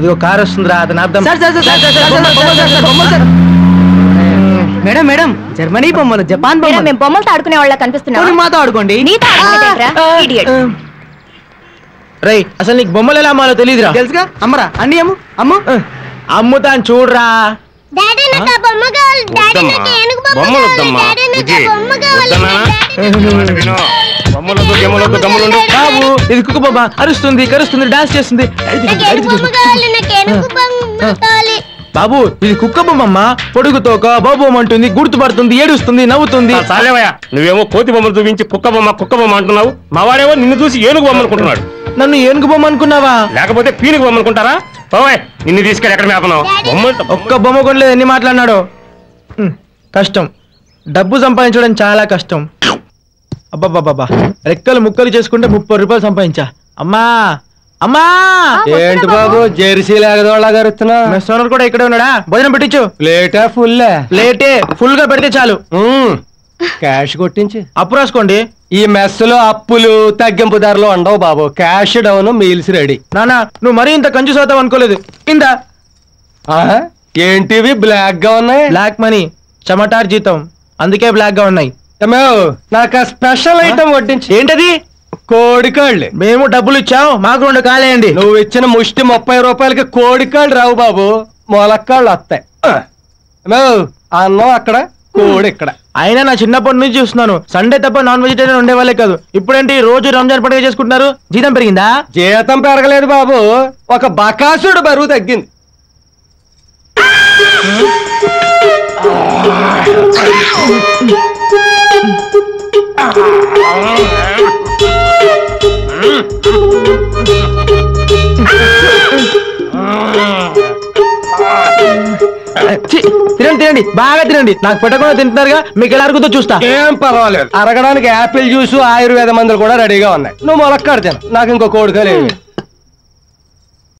అదిగో కార్ వస్తుందిరా అతను అర్థం sir sir sir sir sir sir బొమ్మలు సార్ సార్ బొమ్మలు సార్ మేడం మేడం జర్మనీ బొమ్మలు జపాన్ మీరా బొమ్మలు మేము బొమ్మలతో ఆడుకునే వాళ్ళ కనిపిస్తున్నాం పోనీ మాతో ఆడుకోండి నీతో ఆడుకునేదేంట్రా? Idiot. రై అసలు నీకు బొమ్మలు ఎలా అమ్మాలో తెలియదురా తెలుసుగా అమ్మరా అండి అమ్ము అమ్ము అమ్ముతాను చూడరా డాడీ నాకు ఆ బొమ్మ కావాలి డాడీ వద్దమ్మా. నాకు ఏనుగు బొమ్మ బొమ్మలు కావాలి వద్దమ్మా. డాడీ నాకు బుజ్జి, ఆ బొమ్మ కావాలి వద్దన్నా? డాడీ విను బొమ్మలొద్దు గెమ్మలొద్దు గమ్ములుండు బాబు ఇది కుక్క బొమ్మ అరుస్తుంది కరుస్తుంది డాన్స్ చేస్తుంది నాకు ఏనుగు బొమ్మ కావాలి నాకు ఏనుగు బొమ్మ కావాలి బాబు ఇది కుక్క బొమ్మమ్మ పొడుగు తోక బాబు అంటుంది గుర్తుపడుతుంది ఏడుస్తుంది నవ్వుతుంది సాలేవయ్యా నువ్వేమో కోతి బొమ్మలు చూపించి కుక్క బొమ్మ కుక్క బొమ్మ అంటున్నావు మా వాడేమో నిన్ను చూసి ఏనుగు బొమ్మ అనుకుంటున్నాడు నన్ను ఏనుగు బొమ్మ అనుకున్నావా లేకపోతే పీనుగు బొమ్మ అనుకుంటారా పోవే నిన్ను తీసుకెళ్ళి ఎక్కడ మేపనావు బొమ్మ అంటే బొమ్మ. ఒక్క బొమ్మ కొనలేదు ఎన్ని మాట్లాడినాడు ఉమ్, కష్టం డబ్బు సంపాదించడం చాలా కష్టం అబ్బాబ్బాబ్బా రెక్కలు ముక్కలు చేసుకుంటే ముప్పై రూపాయలు సంపాదించా అమ్మా అమ్మా ఏంటి బాబు జెర్సీ లేకదోళ్ళ గారుతున్నా మెస్ ఓనర్ కూడా ఇక్కడే ఉన్నాడా భోజనం పెట్టించు ప్లేటా ఫుల్ లేటే ఫుల్ గా పెడితే చాలు క్యాష్ కొట్టించి అప్పు రాసుకోండి ఈ మెస్సులో అప్పులు తగ్గింపు ధరలు ఉండవు బాబు క్యాష్ డౌన్ మీల్స్ రెడీ నానా నువ్వు మరీ ఇంత కంజూస్ అవుతావు అనుకోలేదు ఇందా ఆహా, ఏంటివి బ్లాక్ గా ఉన్నాయి బ్లాక్ మనీ చమటార్ జీతం అందుకే బ్లాక్ గా ఉన్నాయి ఏమో, నాకు ఆ స్పెషల్ ఐటమ్ వడ్డించి ఏంటది కోడికాళ్ళు మేము డబ్బులు ఇచ్చాం మాకు రెండు కాలేయండి నువ్వు ఇచ్చిన ముష్టి ముప్పై రూపాయలకి కోడికాళ్ళు రావు బాబు మొలక్కాళ్ళు వస్తాయి ఆ, ఏమో, అన్నం అక్కడ కోడి ఇక్కడ అయినా నా చిన్నప్పటి నుంచి చూస్తున్నాను సండే తప్ప నాన్ వెజిటేరియన్ ఉండేవాళ్ళే కాదు ఇప్పుడేంటి రోజు రంజాన్ పండుగ చేసుకుంటున్నారు జీతం పెరిగిందా జీతం పెరగలేదు బాబు ఒక బకాసుడు బరువు తగ్గింది ఛీ, తినండి తినండి బాగా తినండి నాకు పెట్టకుండా తింటున్నారుగా మీకు ఎలా అరుగుతో చూస్తా ఏం పర్వాలేదు అరగడానికి యాపిల్ జ్యూస్ ఆయుర్వేద మందులు కూడా రెడీగా ఉన్నాయి నువ్వు మొలక్కాడు తిన నాకు ఇంకో కోడికాయలు ఏమి